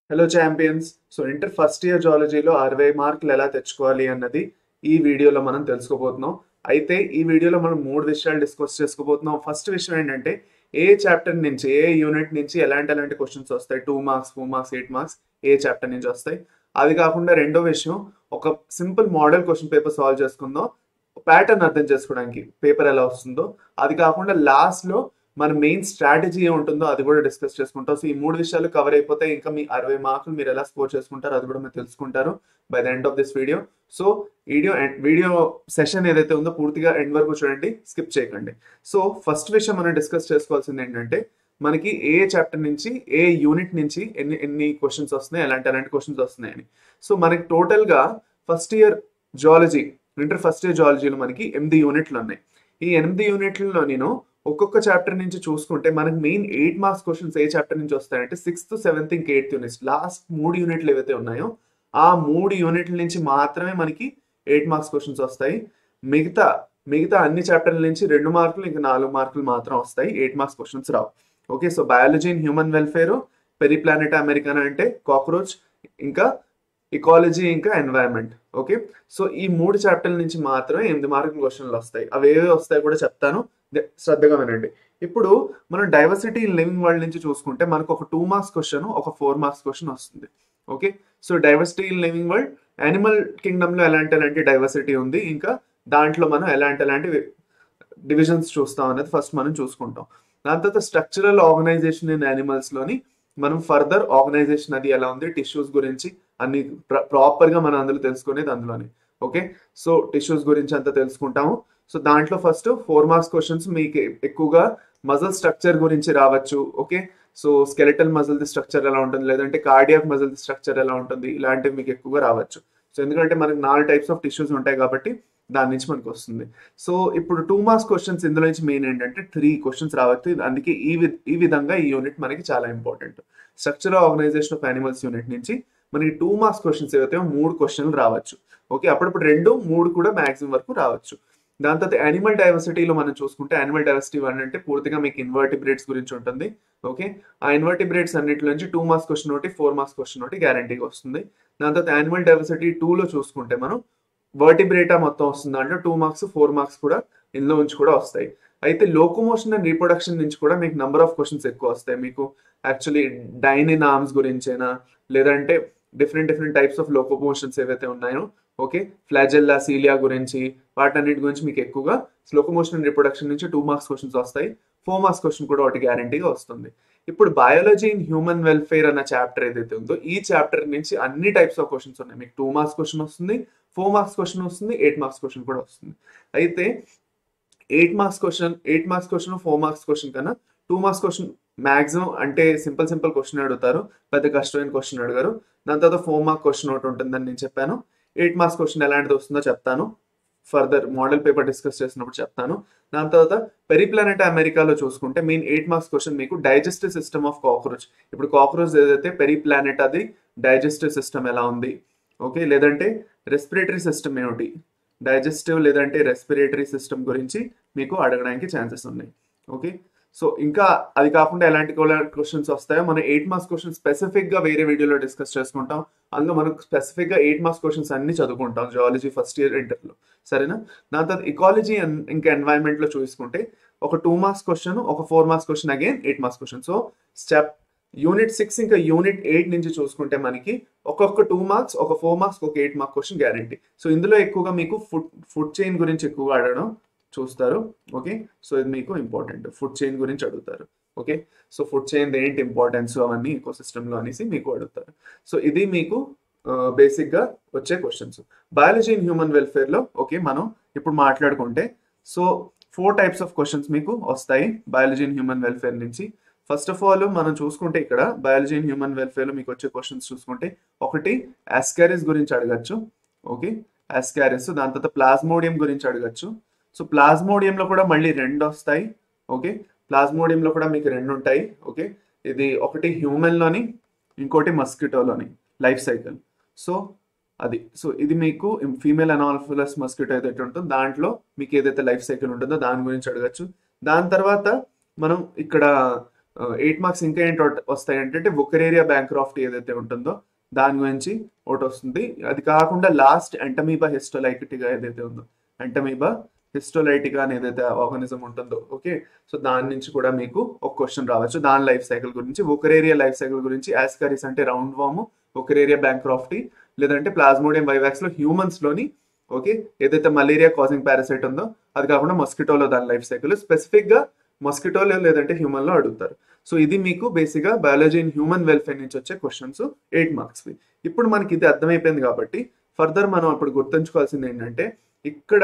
hello champions so inter first year జువాలజీలో అరవై మార్కులు ఎలా తెచ్చుకోవాలి అన్నది ఈ వీడియోలో మనం తెలుసుకోబోతున్నాం అయితే ఈ వీడియోలో మనం మూడు విషయాలు డిస్కస్ చేసుకోబోతున్నాం ఫస్ట్ విషయం ఏంటంటే ఏ చాప్టర్ నుంచి ఏ యూనిట్ నుంచి ఎలాంటి ఎలాంటి క్వశ్చన్స్ వస్తాయి two marks four marks eight marks ఏ చాప్టర్ నుంచి వస్తాయి అది కాకుండా రెండో విషయం ఒక simple model question paper solve చేసుకుందాం ప్యాటర్న్ అర్థం చేసుకోవడానికి పేపర్ ఎలా వస్తుందో అది కాకుండా లాస్ట్లో మన మెయిన్ స్ట్రాటజీ ఏముంటుందో అది కూడా డిస్కస్ చేసుకుంటాం సో ఈ మూడు విషయాలు కవర్ అయిపోతే ఇంకా మీ అరవై మార్కులు మీరు ఎలా స్కోర్ చేసుకుంటారో అది కూడా మీరు తెలుసుకుంటారు by the end of this video so video video session ఏదైతే ఉందో పూర్తిగా ఎండ్ వరకు చూడండి స్కిప్ చేయకండి సో ఫస్ట్ విషయం మనం డిస్కస్ చేసుకోవాల్సింది ఏంటంటే మనకి ఏ చాప్టర్ నుంచి ఏ యూనిట్ నుంచి ఎన్ని ఎన్ని క్వశ్చన్స్ వస్తున్నాయి ఎలాంటి ఎలాంటి క్వశ్చన్స్ వస్తున్నాయని సో మనకి టోటల్గా first year zoology inter first year జువాలజీలో మనకి ఎనిమిది యూనిట్లు ఉన్నాయి ఈ ఎనిమిది యూనిట్లలో నేను ఒక్కొక్క చాప్టర్ నుంచి చూసుకుంటే మనకి మెయిన్ ఎయిట్ మార్క్స్ క్వశ్చన్స్ ఏ చాప్టర్ నుంచి వస్తాయంటే సిక్స్త్ సెవెంత్ ఇంక ఎయిత్ యూనిట్స్ లాస్ట్ మూడు యూనిట్లు ఏవైతే ఉన్నాయో ఆ మూడు యూనిట్ల నుంచి మాత్రమే మనకి ఎయిట్ మార్క్స్ క్వశ్చన్స్ వస్తాయి మిగతా మిగతా అన్ని చాప్టర్ల నుంచి రెండు మార్కులు ఇంకా నాలుగు మార్కులు మాత్రం వస్తాయి ఎయిట్ మార్క్స్ క్వశ్చన్స్ రావు okay so biology in human welfare Periplaneta americana అంటే కాక్రోచ్ ఇంకా ఇకాలజీ ఇంకా ఎన్వైరన్మెంట్ ఓకే సో ఈ మూడు చాప్టర్ల నుంచి మాత్రమే ఎనిమిది మార్కుల క్వశ్చన్లు వస్తాయి అవి ఏవి వస్తాయి కూడా చెప్తాను శ్రద్ధగా వినండి ఇప్పుడు మనం డైవర్సిటీ ఇన్ లివింగ్ వరల్డ్ నుంచి చూసుకుంటే మనకు ఒక టూ మార్క్స్ క్వశ్చన్ ఒక ఫోర్ మార్క్స్ క్వశ్చన్ వస్తుంది okay so diversity in living world animal kingdom లో ఎలాంటి ఎలాంటి డైవర్సిటీ ఉంది ఇంకా దాంట్లో మనం ఎలాంటి ఎలాంటి డివిజన్స్ చూస్తాం అనేది ఫస్ట్ మనం చూసుకుంటాం దాని తర్వాత స్ట్రక్చరల్ ఆర్గనైజేషన్ ఇన్ యానిమల్స్ లోని మనం ఫర్దర్ ఆర్గనైజేషన్ అది ఎలా ఉంది టిష్యూస్ గురించి అన్ని ప్రాపర్ గా మనం అందులో తెలుసుకునేది అందులోనే ఓకే సో టిష్యూస్ గురించి అంతా తెలుసుకుంటాము సో దాంట్లో ఫస్ట్ ఫోర్ మార్క్స్ క్వశ్చన్స్ మీకు ఎక్కువగా మజల్ స్ట్రక్చర్ గురించి రావచ్చు okay so skeletal muscle the structure ఎలా ఉంటుంది లేదంటే కార్డియాక్ మజిల్ ది స్ట్రక్చర్ ఎలా ఉంటుంది ఇలాంటివి మీకు ఎక్కువగా రావచ్చు సో ఎందుకంటే మనకి నాలుగు టైప్స్ ఆఫ్ టిష్యూస్ ఉంటాయి కాబట్టి దాని నుంచి మనకు వస్తుంది సో ఇప్పుడు టూ మార్క్స్ క్వశ్చన్స్ ఇందులో నుంచి మెయిన్ ఏంటంటే త్రీ క్వశ్చన్స్ రావచ్చు అందుకే ఈ ఈ విధంగా ఈ యూనిట్ మనకి చాలా important structure organisation of animals unit నుంచి మనకి టూ మార్క్స్ క్వశ్చన్స్ ఏవైతే మూడు క్వశ్చన్లు రావచ్చు ఓకే అప్పుడప్పుడు రెండు మూడు కూడా మాక్సిమం వరకు రావచ్చు దాని తర్వాత యానిమల్ డైవర్సిటీలో మనం చూసుకుంటే యానిమల్ డైవర్సిటీ వన్ అంటే పూర్తిగా మీకు ఇన్వర్టిబ్రేట్స్ గురించి ఉంటుంది ఓకే ఆ ఇన్వర్టిబ్రేట్స్ అన్నిటి నుంచి టూ మార్క్స్ క్వశ్చన్ ఒకటి ఫోర్ మార్క్స్ క్వశ్చన్ ఒకటి గ్యారంటీగా వస్తుంది దాని తర్వాత యానిమల్ డైవర్సిటీ టూలో చూసుకుంటే మనం వర్టిబ్రేటా మొత్తం వస్తుంది అంటే టూ మార్క్స్ ఫోర్ మార్క్స్ కూడా ఇందులో నుంచి కూడా వస్తాయి అయితే లోకోమోషన్ అండ్ రీప్రొడక్షన్ నుంచి కూడా మీకు నెంబర్ ఆఫ్ క్వశ్చన్స్ ఎక్కువ వస్తాయి మీకు యాక్చువల్లీ డైనిన్ ఆర్మ్స్ గురించైనా లేదంటే different different types of locomotions ఏవైతే ఉన్నాయో ఓకే ఫ్లాజెల్లా సీలియా గురించి వాటన్నిటి గురించి మీకు ఎక్కువగా లోకోమోషన్ అండ్ రిప్రొడక్షన్ నుంచి టూ మార్క్స్ క్వశ్చన్స్ వస్తాయి ఫోర్ మార్క్స్ క్వశ్చన్ కూడా ఒకటి గ్యారంటీగా వస్తుంది ఇప్పుడు బయాలజీ ఇన్ హ్యూమన్ వెల్ఫేర్ అన్న చాప్టర్ ఏదైతే ఉందో ఈ చాప్టర్ నుంచి అన్ని టైప్స్ ఆఫ్ క్వశ్చన్స్ ఉన్నాయి మీకు టూ మార్క్స్ క్వశ్చన్ వస్తుంది ఫోర్ మార్క్స్ క్వశ్చన్ వస్తుంది ఎయిట్ మార్క్స్ క్వశ్చన్ కూడా వస్తుంది అయితే eight marks question eight marks question four marks question కన్నా టూ మార్క్స్ క్వశ్చన్ మాక్సిమం అంటే సింపుల్ సింపుల్ క్వశ్చన్ అడుగుతారు పెద్ద కష్టమైన క్వశ్చన్ అడిగారు దాని తర్వాత ఫోర్ మార్క్ క్వశ్చన్ ఒకటి ఉంటుందని నేను చెప్పాను ఎయిట్ మార్క్స్ క్వశ్చన్ ఎలాంటిది వస్తుందో చెప్తాను ఫర్దర్ మోడల్ పేపర్ డిస్కస్ చేసినప్పుడు చెప్తాను దాని తర్వాత పెరిప్లానెట్ అమెరికాలో చూసుకుంటే మెయిన్ ఎయిట్ మార్క్స్ క్వశ్చన్ మీకు డైజెస్టివ్ సిస్టమ్ ఆఫ్ కాక్రోచ్ ఇప్పుడు కాక్రోచ్ ఏదైతే పెరిప్లానెట్ అది డైజెస్టివ్ సిస్టమ్ ఎలా ఉంది ఓకే లేదంటే రెస్పిరేటరీ సిస్టమ్ ఏమిటి డైజెస్టివ్ లేదంటే రెస్పిరేటరీ సిస్టమ్ గురించి మీకు అడగడానికి ఛాన్సెస్ ఉన్నాయి ఓకే సో ఇంకా అది కాకుండా ఎలాంటి క్వశ్చన్స్ వస్తాయో మనం ఎయిట్ మార్క్స్ క్వశ్చన్ స్పెసిఫిక్ గా వేరే వీడియోలో డిస్కస్ చేసుకుంటాం అందులో మనం స్పెసిఫిక్ గా ఎయిట్ మార్క్స్ క్వశ్చన్స్ అన్ని చదువుకుంటాం జువాలజీ ఫస్ట్ ఇయర్ ఇంటర్లో సరేనా దాని తర్వాత ఇకాలజీ ఇంకా ఎన్వైరన్మెంట్ లో చూసుకుంటే ఒక టూ మార్క్స్ క్వశ్చన్ ఒక four marks question again eight marks question so step unit six ఇంకా యూనిట్ ఎయిట్ నుంచి చూసుకుంటే మనకి ఒక్కొక్క టూ మార్క్స్ ఒక ఫోర్ మార్క్స్ ఒక eight mark question guarantee so ఇందులో ఎక్కువగా మీకు ఫుడ్ ఫుడ్ చైన్ గురించి ఎక్కువగా అడగడం చూస్తారు ఓకే సో ఇది మీకు ఇంపార్టెంట్ ఫుడ్ చైన్ గురించి అడుగుతారు ఓకే సో ఫుడ్ చైన్ ఏంటి ఇంపార్టెన్స్ అవన్నీ ఈకో సిస్టంలో అనేసి మీకు అడుగుతారు సో ఇది మీకు బేసిక్గా వచ్చే క్వశ్చన్స్ బయాలజీ ఇన్ హ్యూమన్ వెల్ఫేర్లో ఓకే మనం ఇప్పుడు మాట్లాడుకుంటే so four types of questions మీకు వస్తాయి బయాలజీ ఇన్ హ్యూమన్ వెల్ఫేర్ నుంచి ఫస్ట్ ఆఫ్ ఆల్ మనం చూసుకుంటే ఇక్కడ బయాలజీ ఇన్ హ్యూమన్ వెల్ఫేర్లో మీకు వచ్చే క్వశ్చన్స్ చూసుకుంటే ఒకటి ఆస్కారిస్ గురించి అడగచ్చు ఓకే ఆస్కారిస్ దాని తర్వాత ప్లాస్మోడియం గురించి అడగచ్చు సో ప్లాస్మోడియంలో కూడా మళ్ళీ రెండు వస్తాయి ఓకే ప్లాస్మోడియంలో కూడా మీకు రెండు ఉంటాయి ఓకే ఇది ఒకటి హ్యూమన్లోని ఇంకోటి మస్కిటోలోని లైఫ్ సైకిల్ సో అది సో ఇది మీకు ఫీమేల్ అనాల్ఫులస్ మస్కిటో ఏదైతే ఉంటుందో దాంట్లో మీకు ఏదైతే లైఫ్ సైకిల్ ఉంటుందో దాని గురించి అడగచ్చు దాని తర్వాత మనం ఇక్కడ ఎయిట్ మార్క్స్ ఇంకా ఏంటి వస్తాయి అంటే బుకరేరియా బ్యాంక్రాఫ్ట్ ఏదైతే ఉంటుందో దాని గురించి ఒకటి వస్తుంది అది కాకుండా లాస్ట్ ఎంటమీబా హిస్టోలైటిగా ఏదైతే ఉందో ఎంటమీబా హిస్టోలైటిగా అని ఏదైతే ఆర్గానిజం ఉంటుందో ఓకే సో దాని నుంచి కూడా మీకు ఒక క్వశ్చన్ రావచ్చు దాని లైఫ్ సైకిల్ గురించి బుకరేరియా లైఫ్ సైకిల్ గురించి యాస్కరీస్ అంటే రౌండ్ వాము బుకరేరియా బ్యాంక్రాఫ్టీ లేదంటే ప్లాస్మోడియం వైవాక్స్ లో హ్యూమన్స్ లోని ఓకే ఏదైతే మలేరియా కాజింగ్ పారాసైట్ ఉందో అది కాకుండా మస్కిటోలో దాని లైఫ్ సైకిల్ స్పెసిఫిక్ గా మస్కిటోలో లేదంటే హ్యూమన్ లో అడుగుతారు సో ఇది మీకు బేసిక్ గా బయాలజీ ఇన్ హ్యూమన్ వెల్ఫేర్ నుంచి వచ్చే క్వశ్చన్స్ ఎయిట్ మార్క్స్ ఇప్పుడు మనకి ఇది అర్థమైపోయింది కాబట్టి ఫర్దర్ మనం అప్పుడు గుర్తుంచుకోవాల్సింది ఏంటంటే ఇక్కడ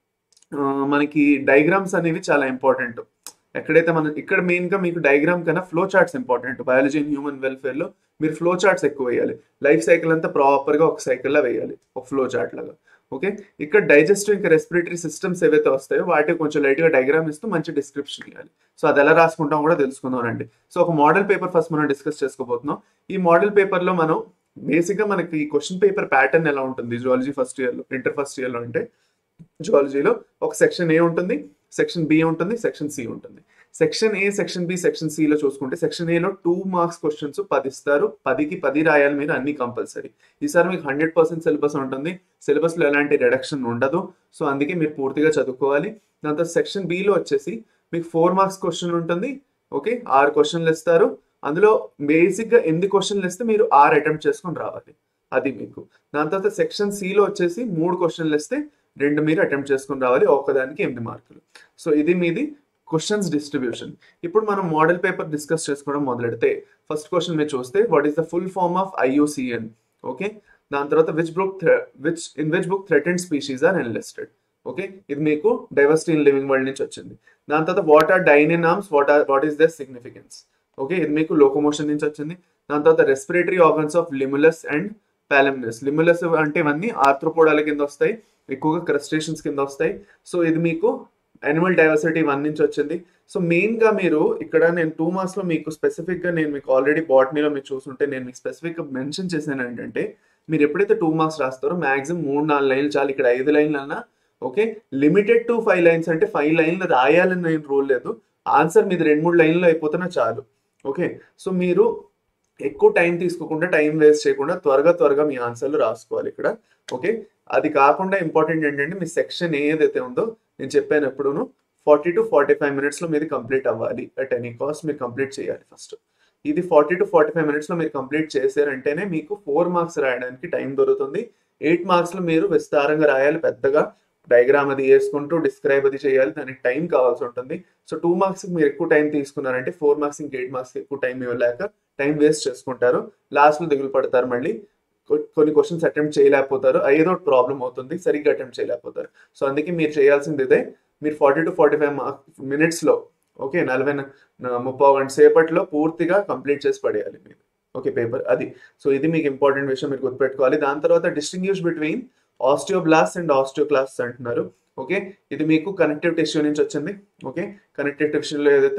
ఆ, మనకి డయాగ్రామ్స్ అనేవి చాలా ఇంపార్టెంట్ ఎక్కడైతే మనం ఇక్కడ మెయిన్ గా మీకు డయాగ్రామ్ కన్నా flow charts important biology in human welfare లో మీరు ఫ్లో చార్ట్స్ ఎక్కువ వేయాలి లైఫ్ సైకిల్ అంతా ప్రాపర్ గా ఒక సైకిల్ లా వేయాలి ఒక ఫ్లో చార్ట్ లాగా ఓకే ఇక్కడ డైజెస్టివ్ ఇంకా రెస్పిరేటరీ సిస్టమ్స్ ఏవైతే వస్తాయో వాటికి కొంచెం లైట్ గా డయాగ్రామ్ ఇస్తూ మంచి డిస్క్రిప్షన్ ఇవ్వాలి సో అది ఎలా రాసుకుంటాం కూడా తెలుసుకుందాం రండి సో ఒక మోడల్ పేపర్ ఫస్ట్ మనం డిస్కస్ చేసుకోబోతున్నాం ఈ మోడల్ పేపర్ లో మనం బేసిక్ గా మనకి క్వశ్చన్ పేపర్ ప్యాటర్న్ ఎలా ఉంటుంది జువాలజీ ఫస్ట్ ఇయర్ లో ఇంటర్ ఫస్ట్ ఇయర్ లో అంటే జువాలజీలో ఒక సెక్షన్ ఏ ఉంటుంది సెక్షన్ బి ఉంటుంది సెక్షన్ సి ఉంటుంది section A section B section సిలో చూసుకుంటే సెక్షన్ ఏలో టూ మార్క్స్ క్వశ్చన్స్ పది ఇస్తారు పదికి పది రాయాలి మీరు అన్ని కంపల్సరీ ఈసారి మీకు హండ్రెడ్ పర్సెంట్ సిలబస్ ఉంటుంది సిలబస్లో ఎలాంటి రిడక్షన్ ఉండదు సో అందుకే మీరు పూర్తిగా చదువుకోవాలి దాంతో సెక్షన్ బిలో వచ్చేసి మీకు ఫోర్ మార్క్స్ క్వశ్చన్ ఉంటుంది ఓకే ఆరు క్వశ్చన్లు ఇస్తారు అందులో బేసిక్గా ఎనిమిది క్వశ్చన్లు ఇస్తే మీరు ఆరు అటెంప్ట్ చేసుకొని రావాలి అది మీకు దాని తర్వాత సెక్షన్ సిలో వచ్చేసి మూడు క్వశ్చన్లు ఇస్తే రెండు మీరు అటెంప్ట్ చేసుకొని రావాలి ఒక్కదానికి ఎనిమిది మార్కులు సో ఇది మీది క్వశ్చన్స్ డిస్ట్రిబ్యూషన్ ఇప్పుడు మనం మోడల్ పేపర్ డిస్కస్ చేసుకోవడం మొదలెడితే ఫస్ట్ క్వశ్చన్ మీరు చూస్తే what is the full form of IUCN okay దాని తర్వాత which book which in which book threatened species are enlisted okay ఇది మీకు డైవర్సిటీ ఇన్ లివింగ్ వరల్డ్ నుంచి వచ్చింది దాని తర్వాత what are dynein arms what are what is the significance okay ఇది మీకు లోకోమోషన్ నుంచి వచ్చింది దాని తర్వాత respiratory organs of Limulus and Palamnaeus Limulus అంటే ఇవన్నీ ఆర్థ్రోపోడాల కింద వస్తాయి ఎక్కువగా క్రస్టేషన్స్ కింద వస్తాయి సో ఇది మీకు అనిమల్ డైవర్సిటీ వన్ నుంచి వచ్చింది సో మెయిన్ గా మీరు ఇక్కడ నేను టూ మార్క్స్ లో మీకు స్పెసిఫిక్ గా నేను మీకు ఆల్రెడీ బాటనీలో మీరు చూస్తుంటే నేను మీకు స్పెసిఫిక్ గా మెన్షన్ చేశాను ఏంటంటే మీరు ఎప్పుడైతే టూ మార్క్స్ రాస్తారో మాక్సిమం మూడు నాలుగు లైన్లు చాలు ఇక్కడ ఐదు లైన్లు అన్నా okay limited to five lines అంటే ఫైవ్ లైన్లు రాయాలని నేను రూల్ లేదు ఆన్సర్ మీది రెండు మూడు లైన్లు అయిపోతున్నా చాలు ఓకే సో మీరు ఎక్కువ టైం తీసుకోకుండా టైం వేస్ట్ చేయకుండా త్వరగా త్వరగా మీ ఆన్సర్లు రాసుకోవాలి ఇక్కడ ఓకే అది కాకుండా ఇంపార్టెంట్ ఏంటంటే మీ సెక్షన్ ఏదైతే ఉందో నేను చెప్పాను ఎప్పుడును ఫార్టీ టు ఫార్టీ ఫైవ్ మినిట్స్లో మీది కంప్లీట్ అవ్వాలి అట్ ఎనీ కాస్ట్ మీరు కంప్లీట్ చేయాలి ఫస్ట్ ఇది ఫార్టీ టు ఫార్టీ ఫైవ్ మినిట్స్లో మీరు కంప్లీట్ చేశారంటేనే మీకు ఫోర్ మార్క్స్ రాయడానికి టైం దొరుకుతుంది ఎయిట్ మార్క్స్లో మీరు విస్తారంగా రాయాలి పెద్దగా డయాగ్రామ్ అది వేసుకుంటూ డిస్క్రైబ్ అది చేయాలి దానికి టైం కావాల్సి ఉంటుంది సో టూ మార్క్స్ మీరు ఎక్కువ టైం తీసుకున్నారంటే ఫోర్ మార్క్స్ ఇంక ఎయిట్ మార్క్స్ ఎక్కువ టైం ఇవ్వలేక టైం వేస్ట్ చేసుకుంటారు లాస్ట్లో దిగులు పడతారు మళ్ళీ కొ- కొన్ని క్వశ్చన్స్ అటెంప్ట్ చేయలేకపోతారు ఏదో ప్రాబ్లం అవుతుంది సరిగ్గా అటెంప్ట్ చేయలేకపోతారు సో అందుకే మీరు చేయాల్సింది ఇదే మీరు ఫార్టీ టు ఫార్టీ ఫైవ్ మినిట్స్లో ఓకే నలభై న- న- ముప్పై గంట సేపట్లో పూర్తిగా కంప్లీట్ చేసి పడేయాలి మీరు ఓకే పేపర్ అది సో ఇది మీకు ఇంపార్టెంట్ విషయం మీరు గుర్తుపెట్టుకోవాలి దాని తర్వాత distinguish between osteoblast and osteoclast అంటున్నారు ఓకే ఇది మీకు కనెక్టివ్ టిష్యూ నుంచి వచ్చింది ఓకే కనెక్టివ్ టిష్యూలో ఏదైతే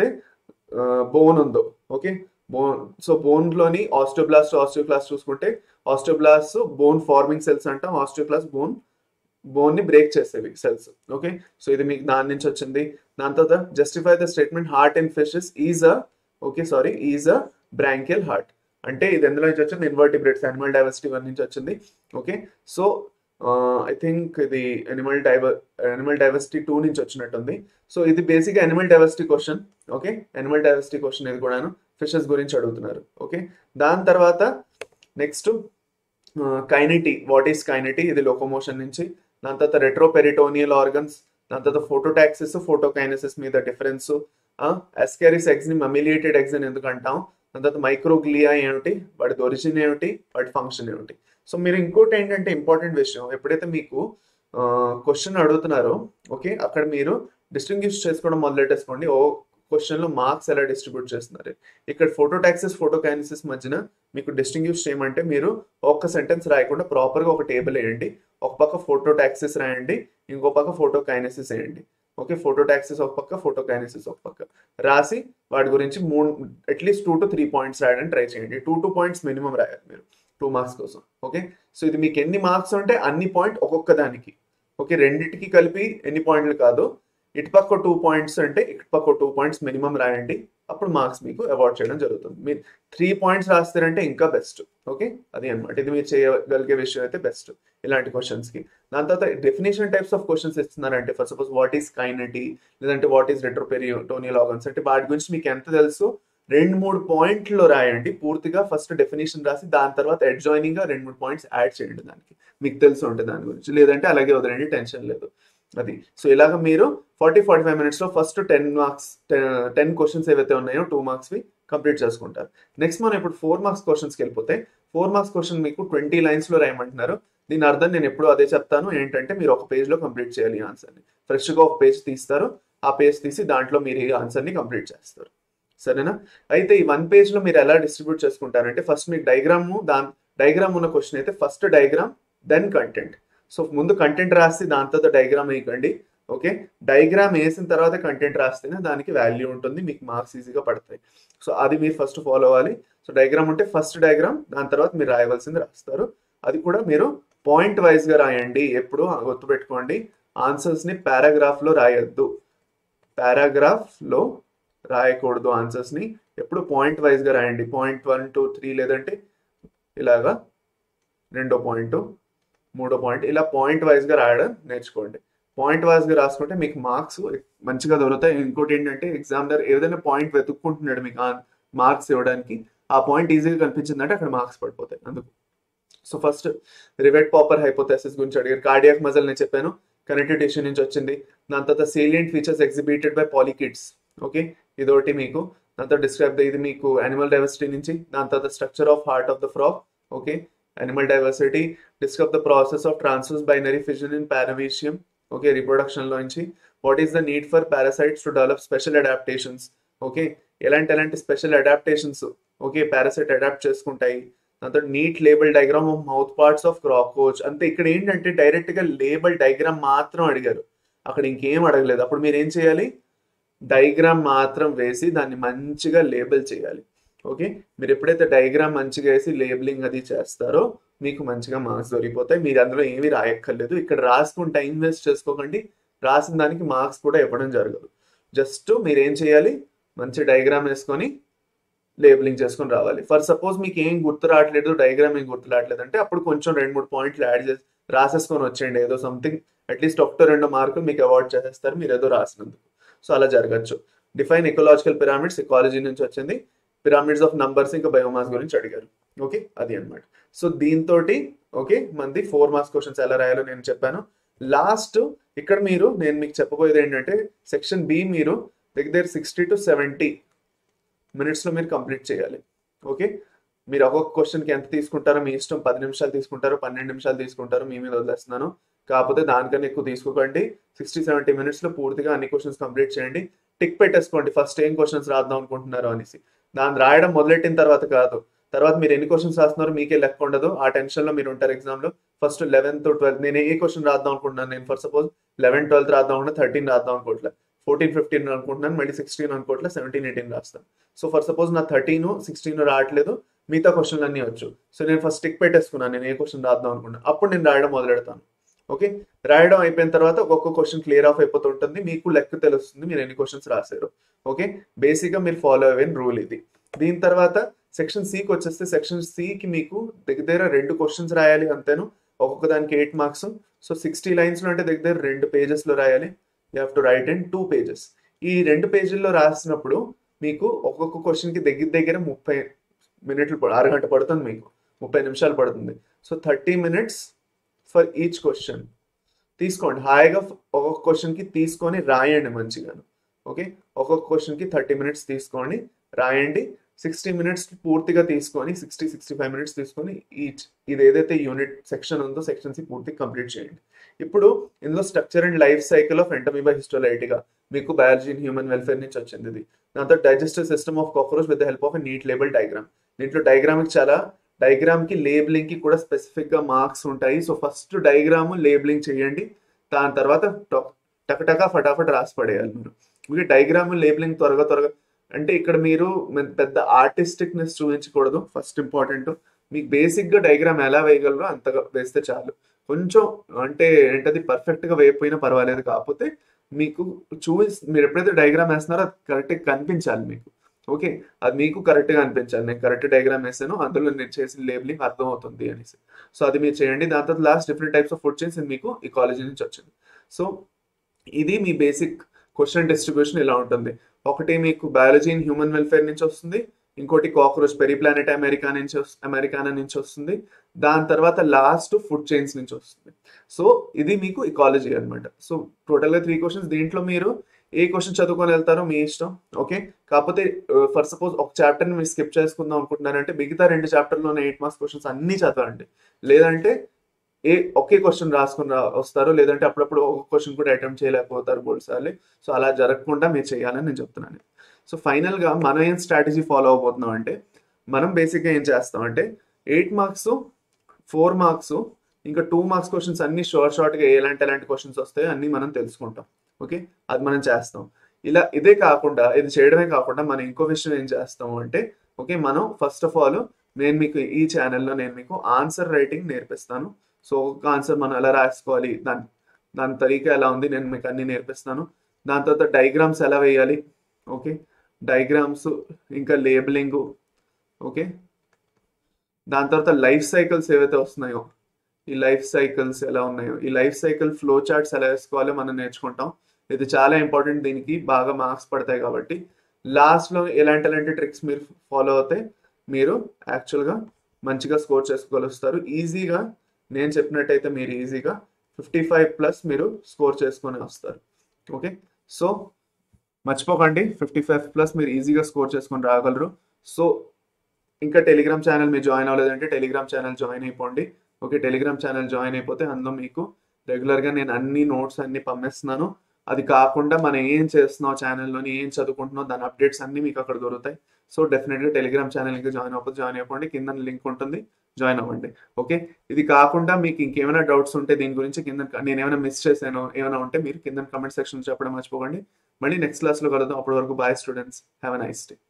బోన్ ఉందో ఓకే బోన్ సో బోన్ లోని ఆస్టియోబ్లాస్ట్ ఆస్టియోక్లాస్ట్ చూసుకుంటే ఆస్టియోబ్లాస్ట్ బోన్ ఫార్మింగ్ సెల్స్ అంటాం ఆస్టియోక్లాస్ట్ బోన్ బోన్ ని బ్రేక్ చేసేవి సెల్స్ ఓకే సో ఇది మీకు దాని నుంచి వచ్చింది దాని తర్వాత justify the statement heart and fishes is a okay sorry is a branchial heart అంటే ఇది ఎందులో నుంచి వచ్చింది ఇన్వర్టిబ్రేట్స్ అనిమల్ డైవర్సిటీ వన్ నుంచి వచ్చింది ఓకే సో ఐ థింక్ ఇది animal diver animal diversity two నుంచి వచ్చినట్టుంది సో ఇది బేసిక్గా animal diversity question okay animal diversity question ఇది కూడాను ఫిషెస్ గురించి అడుగుతున్నారు ఓకే దాని తర్వాత next kinety what is kinety ఇది లోకోమోషన్ నుంచి దాని తర్వాత రెట్రోపెరిటోనియల్ ఆర్గన్స్ దాని తర్వాత ఫోటోటాక్సిస్ ఫోటోకైనసిస్ మీద డిఫరెన్స్ అస్కారిస్ ఎగ్స్ ని మమిలియేటెడ్ ఎగ్స్ అని ఎందుకు అంటాం దాని తర్వాత మైక్రోగ్లియా ఏమిటి వాటి ఒరిజిన్ ఏమిటి వాటి ఫంక్షన్ ఏమిటి సో మీరు ఇంకోటి ఏంటంటే ఇంపార్టెంట్ విషయం ఎప్పుడైతే మీకు క్వశ్చన్ అడుగుతున్నారో ఓకే అక్కడ మీరు డిస్టింగ్విష్ చేసుకోవడం మొదలెట్టేసుకోండి ఓ క్వశ్చన్ లో మార్క్స్ ఎలా డిస్ట్రిబ్యూట్ చేస్తున్నారు ఇక్కడ ఫోటోటాక్సిస్ ఫోటోకైనసిస్ మధ్యన మీకు డిస్టింగ్విష్ చేయమంటే మీరు ఒక్క సెంటెన్స్ రాయకుండా ప్రాపర్ గా ఒక టేబుల్ వేయండి ఒక పక్క ఫోటోటాక్సిస్ రాయండి ఇంకో పక్క ఫోటోకైనసిస్ వేయండి ఓకే ఫోటోటాక్సిస్ ఒక పక్క ఫోటోకైనసిస్ ఒక పక్క రాసి వాటి గురించి మూడు at least two to three points రాయడానికి ట్రై చేయండి టూ టూ పాయింట్స్ మినిమం రాయాలి మీరు టూ మార్క్స్ కోసం ఓకే సో ఇది మీకు ఎన్ని మార్క్స్ ఉంటే అన్ని పాయింట్ ఒక్కొక్క దానికి ఓకే రెండింటికి కలిపి ఎన్ని పాయింట్లు కాదు ఇటు పక్క టూ పాయింట్స్ అంటే ఇటు పక్క టూ పాయింట్స్ మినిమం రాయండి అప్పుడు మార్క్స్ మీకు అవార్డ్ చేయడం జరుగుతుంది మీరు త్రీ పాయింట్స్ రాస్తారంటే ఇంకా బెస్ట్ ఓకే అది అనమాట ఇది మీరు చేయగలిగే విషయం అయితే బెస్ట్ ఇలాంటి క్వశ్చన్స్కి దాని తర్వాత డెఫినేషన్ టైప్స్ ఆఫ్ క్వశ్చన్స్ ఇస్తున్నారంటే for suppose what is kinety లేదంటే వాట్ ఈస్ రెట్రోపెరియోటోనియల్ ఆర్గన్స్ అంటే వాటి గురించి మీకు ఎంత తెలుసు రెండు మూడు పాయింట్లు రాయండి పూర్తిగా ఫస్ట్ డెఫినేషన్ రాసి దాని తర్వాత అడ్జాయినింగ్ గా రెండు మూడు పాయింట్స్ యాడ్ చేయండి దానికి మీకు తెలిసి ఉంటుంది దాని గురించి లేదంటే అలాగే వదిలేండి టెన్షన్ లేదు అది సో ఇలాగ మీరు ఫార్టీ ఫార్టీ ఫైవ్ మినిట్స్ లో first ten marks ten questions ఏవైతే ఉన్నాయో టూ మార్క్స్ వి కంప్లీట్ చేసుకుంటారు నెక్స్ట్ మనం ఇప్పుడు ఫోర్ మార్క్స్ క్వశ్చన్స్కి వెళ్ళిపోతే ఫోర్ మార్క్స్ క్వశ్చన్ మీకు ట్వంటీ లైన్స్ లో రాయమంటున్నారు దీని అర్థం నేను ఎప్పుడు అదే చెప్తాను ఏంటంటే మీరు ఒక పేజ్ లో కంప్లీట్ చేయాలి ఆన్సర్ని ఫ్రెష్ గా ఒక పేజ్ తీస్తారు ఆ పేజ్ తీసి దాంట్లో మీరు ఈ ఆన్సర్ని కంప్లీట్ చేస్తారు సరేనా అయితే ఈ వన్ పేజ్ లో మీరు ఎలా డిస్ట్రిబ్యూట్ చేసుకుంటారంటే ఫస్ట్ మీకు డయాగ్రామ్ దాని డయాగ్రామ్ ఉన్న క్వశ్చన్ అయితే first diagram then content so ముందు కంటెంట్ రాసి దాని తర్వాత డయాగ్రామ్ వేయకండి ఓకే డయాగ్రామ్ వేసిన తర్వాత కంటెంట్ రాస్తేనే దానికి వాల్యూ ఉంటుంది మీకు మార్క్స్ ఈజీగా పడతాయి సో అది మీరు ఫస్ట్ ఫాలో అవ్వాలి సో డయాగ్రామ్ ఉంటే ఫస్ట్ డయాగ్రామ్ దాని తర్వాత మీరు రాయవలసింది రాస్తారు అది కూడా మీరు పాయింట్ వైజ్ గా రాయండి ఎప్పుడు గుర్తుపెట్టుకోండి ఆన్సర్స్ ని పారాగ్రాఫ్ లో రాయొద్దు పారాగ్రాఫ్ లో రాయకూడదు ఆన్సర్స్ ని ఎప్పుడు పాయింట్ వైజ్ గా రాయండి పాయింట్ వన్ టూ త్రీ లేదంటే ఇలాగా రెండో పాయింట్ మూడో పాయింట్ ఇలా పాయింట్ వైజ్ గా రాయడం నేర్చుకోండి పాయింట్ వైజ్ గా రాసుకుంటే మీకు మార్క్స్ మంచిగా దొరుకుతాయి ఇంకోటి ఏంటంటే ఎగ్జామినర్ ఏదైనా పాయింట్ వెతుక్కుంటున్నాడు మీకు మార్క్స్ ఇవ్వడానికి ఆ పాయింట్ ఈజీగా కనిపించిందంటే అక్కడ మార్క్స్ పడిపోతాయి అందుకు so first rivet popper hypothesis గురించి అడిగారు కార్డియాక్ మజల్ నేను చెప్పాను కనెక్టివ్ టిష్యూ నుంచి వచ్చింది దాని తర్వాత సేలియంట్ ఫీచర్స్ ఎగ్జిబిటెడ్ బై పాలికిడ్స్ ఓకే ఇదొకటి మీకు దాని తర్వాత డిస్క్రైబ్ ఇది మీకు యానిమల్ డైవర్సిటీ నుంచి దాని తర్వాత structure of heart of the frog okay animal diversity describe the process of transverse binary fission in paramecium okay reproduction లోంచి what is the need for parasites to develop special adaptations okay ఎలాంటి ఎలాంటి special adaptations okay parasite adapt చేసుకుంటాయి దాంతో neat label diagram of mouth parts of cockroach అంతే ఇక్కడ ఏంటంటే direct గా label diagram మాత్రం అడిగారు అక్కడ ఇంకేం అడగలేదు అప్పుడు మీరు ఏం చేయాలి డయాగ్రామ్ మాత్రం వేసి దాన్ని మంచిగా లేబుల్ చేయాలి ఓకే మీరు ఎప్పుడైతే డయాగ్రామ్ మంచిగా వేసి లేబులింగ్ అది చేస్తారో మీకు మంచిగా మార్క్స్ దొరికిపోతాయి మీరు అందులో ఏమీ రాయక్కర్లేదు ఇక్కడ రాసుకుని టైం వేస్ట్ చేసుకోకండి రాసిన దానికి మార్క్స్ కూడా ఇవ్వడం జరగదు జస్ట్ మీరు ఏం చేయాలి మంచి డయాగ్రామ్ వేసుకొని లేబులింగ్ చేసుకొని రావాలి ఫర్ సపోజ్ మీకు ఏం గుర్తు రావట్లేదు డయాగ్రామ్ ఏం గుర్తు రావట్లేదు అంటే అప్పుడు కొంచెం రెండు మూడు పాయింట్లు యాడ్ చేసి రాసేసుకొని వచ్చేయండి ఏదో సంథింగ్ అట్లీస్ట్ ఒకటో రెండో మార్కులు మీకు అవార్డ్ చేసేస్తారు మీరు ఏదో రాసినందుకు సో అలా జరగచ్చు డిఫైన్ ఎకలాజికల్ పిరామిడ్స్ ఎకాలజీ నుంచి వచ్చింది పిరామిడ్స్ ఆఫ్ నంబర్స్ ఇంకా బయోమాస్ గురించి అడిగారు ఓకే అది అనమాట సో దీంతో ఓకే మంది ఫోర్ మార్క్స్ క్వశ్చన్స్ ఎలా రాయాలో నేను చెప్పాను లాస్ట్ ఇక్కడ మీరు నేను మీకు చెప్పబోయేది ఏంటంటే సెక్షన్ బి మీరు దగ్గర సిక్స్టీ టు సెవెంటీ మినిట్స్లో మీరు కంప్లీట్ చేయాలి ఓకే మీరు ఒక్కొక్క క్వశ్చన్కి ఎంత తీసుకుంటారో మీ ఇష్టం పది నిమిషాలు తీసుకుంటారో పన్నెండు నిమిషాలు తీసుకుంటారో మీ మీద వదిలేస్తున్నాను కాకపోతే దానికన్నా ఎక్కువ తీసుకోకండి సిక్స్టీ సెవెంటీ మినిట్స్లో పూర్తిగా అన్ని క్వశ్చన్స్ కంప్లీట్ చేయండి టిక్ పెట్టేసుకోండి ఫస్ట్ ఏం క్వశ్చన్స్ రాద్దాం అనుకుంటున్నారో అనేసి దాన్ని రాయడం మొదలెట్టిన తర్వాత కాదు తర్వాత మీరు ఎన్ని క్వశ్చన్స్ రాస్తున్నారో మీకే లెక్క ఉండదు ఆ టెన్షన్లో మీరు ఉంటారు ఎగ్జామ్లో ఫస్ట్ లెవెన్త్ ట్వెల్త్ నేను ఏ క్వశ్చన్ రాద్దాం అనుకుంటున్నాను నేను ఫర్ సపోజ్ లెవెన్ ట్వెల్త్ రాద్దాం అనుకుంటే థర్టీన్ రాద్దాం అనుకోవట్లే ఫోర్టీన్ ఫిఫ్టీన్ అనుకుంటున్నాను మళ్ళీ సిక్స్టీన్ అనుకోవట్లే సెవెంటీన్ ఎయిటీన్ రాస్తాను సో ఫర్ సపోజ్ నా థర్టీన్ సిక్స్టీన్ రావట్లేదు మిగతా క్వశ్చన్లు అన్నీ వచ్చు సో నేను ఫస్ట్ టిక్ పెట్టేసుకున్నాను నేను ఏ క్వశ్చన్ రాద్దాం అనుకున్నాను అప్పుడు నేను రాయడం మొదలెడతాను ఓకే రాయడం అయిపోయిన తర్వాత ఒక్కొక్క క్వశ్చన్ క్లియర్ ఆఫ్ అయిపోతుంటుంది మీకు లెక్క తెలుస్తుంది మీరు ఎన్ని క్వశ్చన్స్ రాశారు ఓకే బేసిక్గా మీరు ఫాలో అయ్యే రూల్ ఇది దీని తర్వాత సెక్షన్ సికి వచ్చేస్తే సెక్షన్ సికి మీకు దగ్గర రెండు క్వశ్చన్స్ రాయాలి అంతేను ఒక్కొక్క దానికి ఎయిట్ మార్క్స్ సో సిక్స్టీ లైన్స్లో అంటే దగ్గర రెండు పేజెస్లో రాయాలి you have to write in two pages ఈ రెండు పేజీల్లో రాసినప్పుడు మీకు ఒక్కొక్క క్వశ్చన్కి దగ్గర దగ్గర ముప్పై మినిట్లు అరగంట పడుతుంది మీకు ముప్పై నిమిషాలు పడుతుంది so thirty minutes for each question తీసుకోండి హాయిగా ఒక్కొక్క క్వశ్చన్కి తీసుకొని రాయండి మంచిగాను ఓకే ఒక్కొక్క క్వశ్చన్కి థర్టీ మినిట్స్ తీసుకోండి రాయండి సిక్స్టీ మినిట్స్ పూర్తిగా తీసుకొని సిక్స్టీ సిక్స్టీ ఫైవ్ మినిట్స్ తీసుకొని ఈచ్ ఇది ఏదైతే యూనిట్ సెక్షన్ ఉందో సెక్షన్స్ పూర్తిగా కంప్లీట్ చేయండి ఇప్పుడు ఇందులో structure and life cycle of Entamoeba histolytica మీకు బయాలజీ అండ్ హ్యూమన్ వెల్ఫేర్ నుంచి వచ్చింది ఇది దాంతో digestive system of cockroach with the help of neat label diagram దీంట్లో డయాగ్రామ్కి చాలా డయాగ్రామ్కి లేబులింగ్కి కూడా స్పెసిఫిక్గా మార్క్స్ ఉంటాయి సో ఫస్ట్ డయాగ్రామ్ లేబులింగ్ చేయండి దాని తర్వాత టకటకా ఫటాఫట్ రాసి పడేయాలి మీరు మీకు డయాగ్రామ్ లేబులింగ్ త్వరగా త్వరగా అంటే ఇక్కడ మీరు పెద్ద ఆర్టిస్టిక్నెస్ చూపించకూడదు ఫస్ట్ ఇంపార్టెంట్ మీకు బేసిక్గా డయాగ్రామ్ ఎలా వేయగలరో అంతగా వేస్తే చాలు కొంచెం అంటే ఏంటది పర్ఫెక్ట్గా వేయకపోయినా పర్వాలేదు కాకపోతే మీకు చూసి మీరు ఎప్పుడైతే డయాగ్రామ్ వేస్తున్నారో అది కరెక్ట్గా కనిపించాలి మీకు ఓకే అది మీకు కరెక్ట్గా అనిపించాలి నేను కరెక్ట్ డయాగ్రామ్ వేసాను అందులో నేను చేసిన లేబులింగ్ అర్థం అవుతుంది అనేసి సో అది మీరు చేయండి దాని తర్వాత last different types of food chains మీకు ఈ కాలేజీ నుంచి వచ్చింది సో ఇది మీ బేసిక్ క్వశ్చన్ డిస్ట్రిబ్యూషన్ ఇలా ఉంటుంది ఒకటి మీకు బయాలజీ ఇన్ హ్యూమన్ వెల్ఫేర్ నుంచి వస్తుంది ఇంకోటి కాక్రోచ్ పెరిప్లానెట్ అమెరికా నుంచి వస్- అమెరికానా నుంచి వస్తుంది దాని తర్వాత లాస్ట్ ఫుడ్ చైన్స్ నుంచి వస్తుంది సో ఇది మీకు ఇకాలజీ అనమాట సో టోటల్గా త్రీ క్వశ్చన్స్ దీంట్లో మీరు ఏ క్వశ్చన్ చదువుకొని వెళ్తారో మీ ఇష్టం ఓకే కాకపోతే ఫర్ సపోజ్ ఒక చాప్టర్ని మీరు స్కిప్ చేసుకుందాం అనుకుంటున్నారంటే మిగతా రెండు చాప్టర్లోనే ఎయిట్ మార్క్స్ క్వశ్చన్స్ అన్నీ చదవండి లేదంటే ఏ ఒకే క్వశ్చన్ రాసుకుని రా వస్తారు లేదంటే అప్పుడప్పుడు ఒక క్వశ్చన్ కూడా అటెంప్ట్ చేయలేకపోతారు బోల్డ్ సార్లు సో అలా జరగకుండా మీరు చేయాలని నేను చెప్తున్నాను సో ఫైనల్గా మనం ఏం స్ట్రాటజీ ఫాలో అవబోతున్నాం అంటే మనం బేసిక్గా ఏం చేస్తాం అంటే ఎయిట్ మార్క్స్ ఫోర్ మార్క్స్ ఇంకా టూ మార్క్స్ క్వశ్చన్స్ అన్ని షార్ట్ షార్ట్గా ఎలాంటి ఎలాంటి క్వశ్చన్స్ వస్తాయో అన్ని మనం తెలుసుకుంటాం ఓకే అది మనం చేస్తాం ఇలా ఇదే కాకుండా ఇది చేయడమే కాకుండా మనం ఇంకో విషయం ఏం చేస్తాము అంటే ఓకే మనం ఫస్ట్ ఆఫ్ ఆల్ నేను మీకు ఈ ఛానల్లో నేను మీకు ఆన్సర్ రైటింగ్ నేర్పిస్తాను సో ఒక ఆన్సర్ మనం ఎలా రాసుకోవాలి దాని దాని తరీకా ఎలా ఉంది నేను మీకు అన్ని నేర్పిస్తాను దాని తర్వాత డయాగ్రామ్స్ ఎలా వేయాలి ఓకే డయాగ్రామ్స్ ఇంకా లేబులింగ్ ఓకే దాని తర్వాత లైఫ్ సైకిల్స్ ఏవైతే వస్తున్నాయో ఈ లైఫ్ సైకిల్స్ ఎలా ఉన్నాయో ఈ లైఫ్ సైకిల్ ఫ్లో చార్ట్స్ ఎలా వేసుకోవాలో మనం నేర్చుకుంటాం ఇది చాలా ఇంపార్టెంట్ దీనికి బాగా మార్క్స్ పడతాయి కాబట్టి లాస్ట్లో ఎలాంటి ఎలాంటి ట్రిక్స్ మీరు ఫాలో అవుతే మీరు యాక్చువల్గా మంచిగా స్కోర్ చేసుకోగలుస్తారు ఈజీగా నేను చెప్పినట్టయితే మీరు ఈజీగా ఫిఫ్టీ ఫైవ్ ప్లస్ మీరు స్కోర్ చేసుకొని వస్తారు ఓకే సో మర్చిపోకండి ఫిఫ్టీ ఫైవ్ ప్లస్ మీరు ఈజీగా స్కోర్ చేసుకొని రాగలరు సో ఇంకా టెలిగ్రామ్ ఛానల్ మీరు జాయిన్ అవ్వలేదంటే టెలిగ్రామ్ ఛానల్ జాయిన్ అయిపోండి ఓకే టెలిగ్రామ్ ఛానల్ జాయిన్ అయిపోతే అందులో మీకు రెగ్యులర్గా నేను అన్ని నోట్స్ అన్ని పంపిస్తున్నాను అది కాకుండా మనం ఏం చేస్తున్నాం ఛానల్లోని ఏం చదువుకుంటున్నాం దాని అప్డేట్స్ అన్ని మీకు అక్కడ దొరుకుతాయి సో డెఫినెట్గా టెలిగ్రామ్ ఛానల్ ఇంకా జాయిన్ అవ్వకపోతే జాయిన్ అయిపోండి కింద లింక్ ఉంటుంది జాయిన్ అవ్వండి ఓకే ఇది కాకుండా మీకు ఇంకేమైనా డౌట్స్ ఉంటే దీని గురించి కింద నేను ఏమైనా మిస్ చేశాను ఏమైనా ఉంటే మీరు కింద కమెంట్ సెక్షన్ చెప్పడం మర్చిపోకండి మళ్ళీ నెక్స్ట్ క్లాస్లో కలుద్దాం అప్పటి వరకు bye students have a nice day